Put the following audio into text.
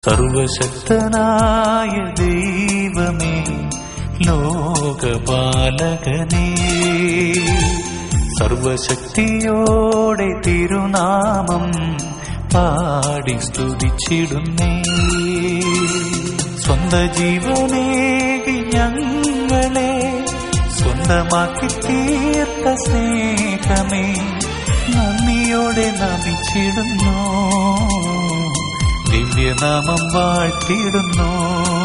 സർവശക്തനായ ദൈവമേ ലോകപാലകനേ സർവശക്തിയോടെ തിരുനാമം പാടി സ്തുതിച്ചിടുന്നേ സ്വന്ത ജീവനേകി ഞങ്ങളെ സ്വന്തമാക്കി തീർത്ത സ്നേഹമേ നന്ദിയോടെ നമിച്ചിടുന്നു ദിവ്യനാമം വാഴ്ത്തിയിടുന്നു